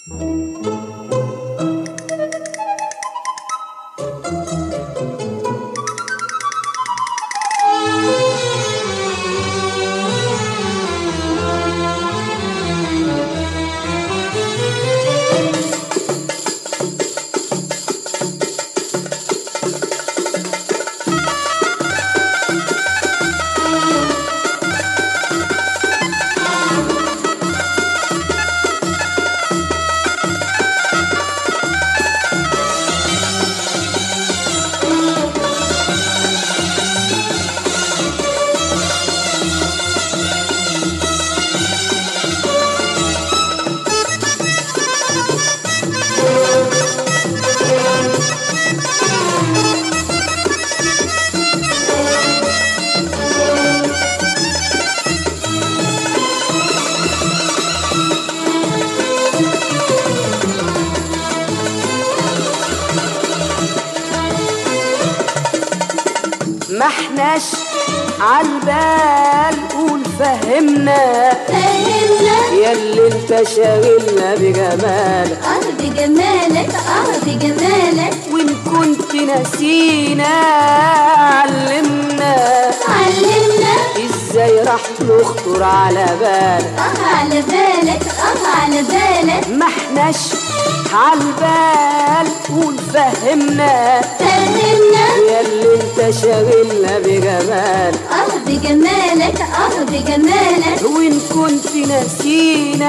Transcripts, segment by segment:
ما احناش عالبال قول فهمنا فهمنا ياللي انت شاغلنا بجمالك اه بجمالك اه بجمالك وان كنت نسينا علمنا علمنا ازاي راح نخطر على بالك اه على بالك اه على بالك ما احناش عالبال قول فهمنا فهمنا ياللي انت شاغلنا بجمالك اه بجمالك اه بجمالك وان كنت نسينا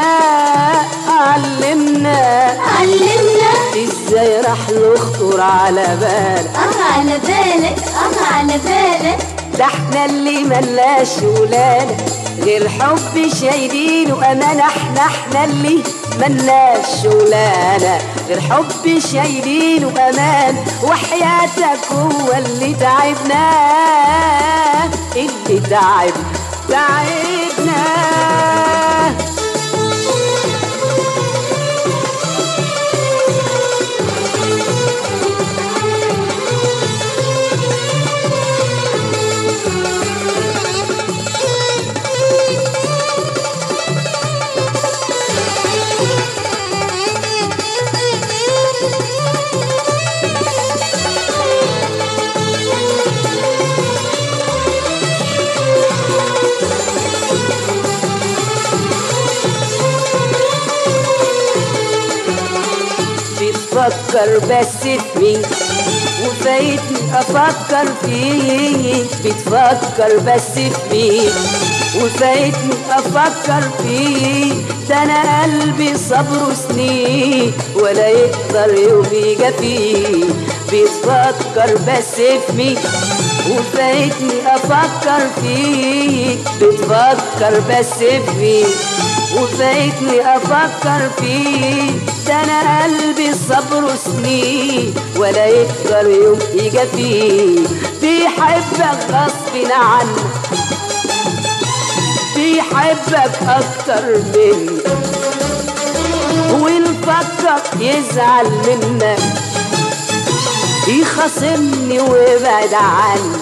علمنا علمنا ازاي راح نخطر على بالك اه على بالك اه على بالك ده احنا اللي ملاش ولانا غير حب شايلين وامانة احنا احنا اللي ملاش شغلانة غير حب شايلين وامان وحياتك هو اللي تعبنا اللي تعب تعبنا بتفكر بس في مين وفايتني افكر فيك بتفكر بس في مين وفايتني افكر فيك ده انا قلبي صبره سنين ولا يقدر يوم يجفيه بتفكر بس في مين وفايتني افكر فيك بتفكر بس في مين وفايتني افكر فيك ده انا قلبي صبره سنين ولا يقدر يوم يجفيه بيحبك غصب عنك بيحبك اكتر مني وان فكر يزعل منك يخاصمني ويبعد عني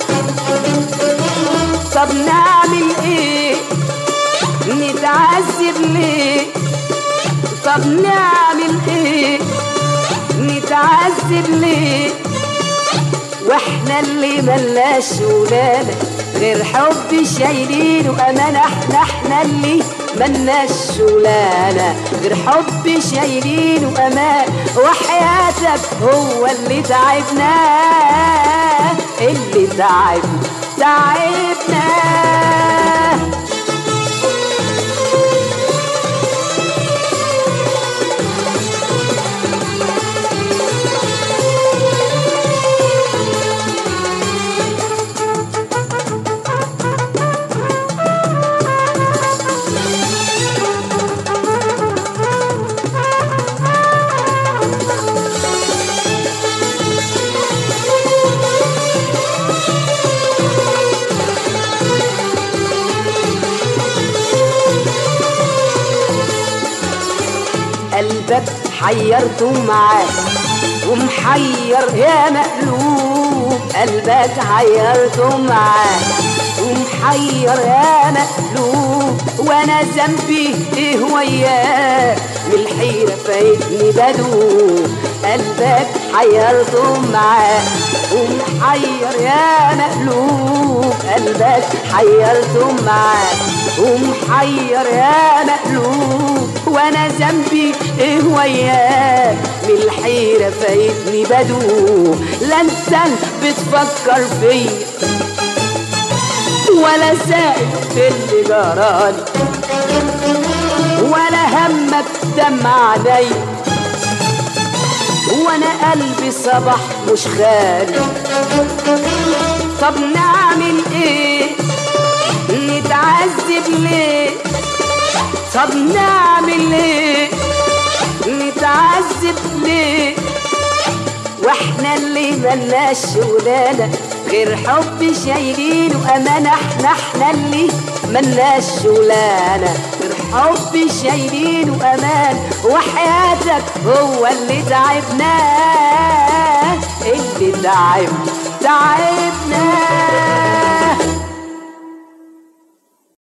طب نعمل ايه نتعذب ليه طب نعمل ايه نتعذب ليه واحنا اللي ملناش ولانا غير حب شايلين وامانة احنا احنا اللي ملناش ولانا غير حب شايلين وامان وحياتك هو اللي تعبنا اللي تعبنا تعبنا قلبك حيرته معاك ومحير يا مقلوب قلبك حيرته معاك ومحير يا مقلوب وانا ذنبي ايه وياك من الحيرة فايتني بدوب قلبك حيرته معاه ومحير يا مقلوب قلبك حيرته معاه ومحير يا مقلوب وانا ذنبي ايه وياك من الحيرة فايتني بدوب لا انت بتفكر فيا ولا سائل في اللي جرالي ولا همك دمع عليا وانا قلبي صبح مش خالي طب نعمل ايه نتعذب ليه طب نعمل ايه نتعذب ليه واحنا اللي ملناش شغلانة غير حب شايلين وامانة احنا احنا اللي ملناش شغلانة غير حب شايلين وامان وحياتك هو اللي تعبناه اللي تعب تعبناه